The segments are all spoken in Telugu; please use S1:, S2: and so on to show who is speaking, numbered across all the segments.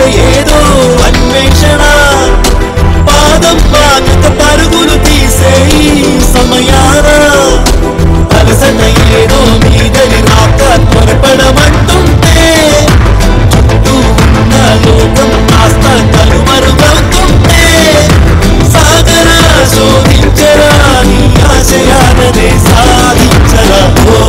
S1: ఏదో అన్వేషణ పాదం పాకక పరుగులు తీసే ఈ సమయాన అలసట ఏదో మీదని రాక త్వరపడమంటుంటే చుట్టూ ఉన్న లోకం కాస్త కనుమరుగవుతుంటే సాగరా శోధించరా నీ ఆశయాలనే సాధించరా ఓ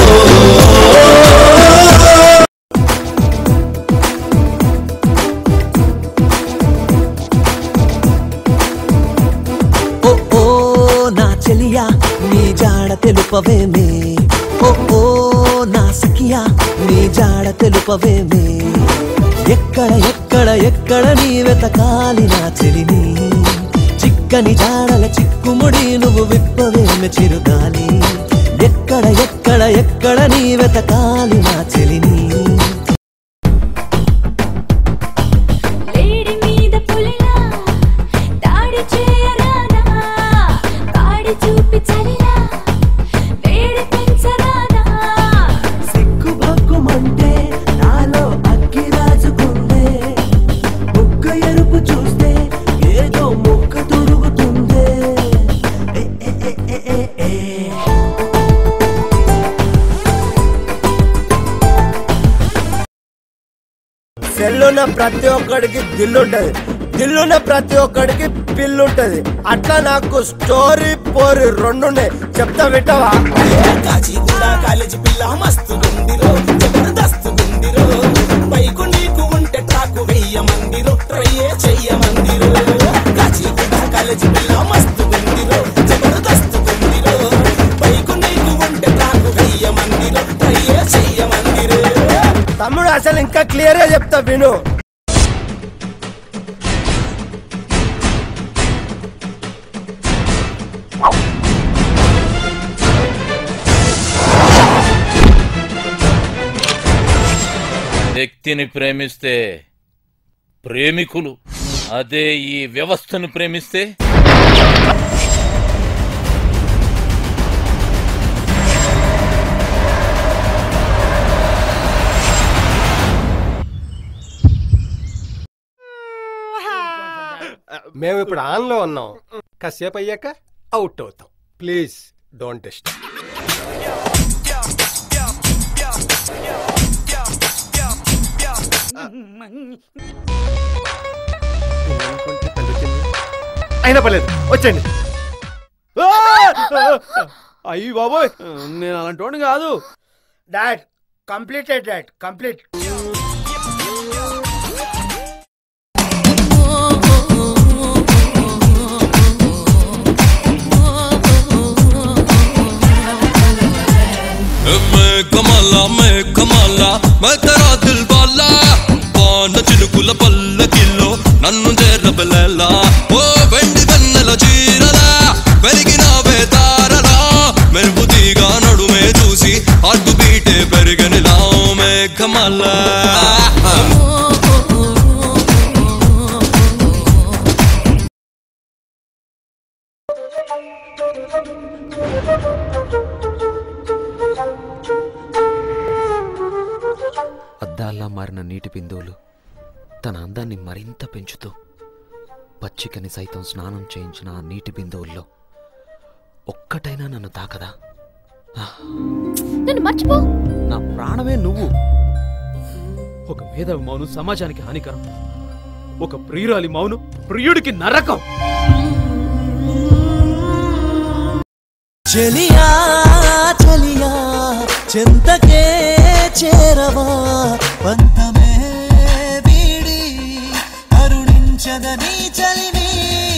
S2: ఓ ఓ నా చెలియా నీ జాడ తెలుపవేమే ఓ ఓ నా సఖియా నీ జాడ తెలుపవేమే ఎక్కడ ఎక్కడ ఎక్కడ నీ వెతకాలి నా చెలిని చిక్కని జాడల చిక్కుముడి నువ్వు విప్పవేమె చిరుగాలి ఎక్కడ ఎక్కడ ఎక్కడ నీ వెతకాలి నా చెలిని
S3: లేడి మీద పులిలా దాడి చేయరాదా కాడి చూపి చలిలా వేడి పెంచరాదా
S2: సిగ్గు భగ్గుమంటే నాలో అగ్గి రాజుకుందే ముక్క ఎరుపు చూస్తే ఏదో ముక్క దొరుకుతుందే ఏ, ఏ, ఏ, ఏ, ఏ, ఏ.
S4: సెల్లున్న ప్రతి ఒక్కడికి దిల్లుంటది దిల్లున్న ప్రతి ఒక్కడికి పిల్లుంటది అట్లా నాకు స్టోరీ పోరి రెండున్నాయి చెప్తా వింటావా
S1: కాచిగూడ కాలేజీ పిల్ల మస్తు గుండిరో జబర్దస్త్ గుండిరో బైకు నీకు ఉంటే ట్రాకు వెయ్య మందిరో ట్రయ్యే చెయ్య మందిరో కాచిగూడ కాలేజీ పిల్ల మస్తు గుండిరో జబర్దస్త్ గుండిరో బైకు నీకు ఉంటే ట్రాకు వెయ్య మందిరో ట్రయ్యే చెయ్య మందిరో
S4: తమ్ముడు అసలు ఇంకా క్లియర్ గా చెప్తా విను
S5: వ్యక్తిని ప్రేమిస్తే ప్రేమికులు అదే ఈ వ్యవస్థను ప్రేమిస్తే
S4: మేము ఇప్పుడు ఆన్ లో ఉన్నాం కాసేపు అయ్యాక అవుట్ అవుతాం ప్లీజ్ డోంట్ టెస్ట్ అయినా పర్లేదు వచ్చండి
S6: అయ్యి బాబోయ్ నేను అలాంటి కాదు
S4: డాడ్ కంప్లీటెడ్ డాడ్ కంప్లీట్
S7: मैं कमाला मैं कमाला मैं तेरा दिल वाला వాన చినుకుల పల్లకిల్లో నన్ను చేరబలేలా ఓ వెండి వెన్నెల చీరలా పెరిగిన వేతారలా మెరుపు తీగా నడుమే చూసి అడ్డు బీటే పెరిగనిలా మే కమలా
S8: అద్దాల్లా మారిన నీటి బిందువులు తన అందాన్ని మరింత పెంచుతూ పచ్చికని సైతం స్నానం చేయించిన ఆ నీటి బిందువుల్లో ఒక్కటైనా నన్ను తాకదా
S3: నన్ను మర్చిపో
S8: నా ప్రాణమే నువ్వు
S6: ఒక మేధావి మౌనం సమాజానికి హానికరం ఒక ప్రియురాలి మౌనం ప్రియుడికి నరకం
S2: చెలియా చెలియా చింతకే చేరవా పంతమే వీడి కరుణించదని చలిని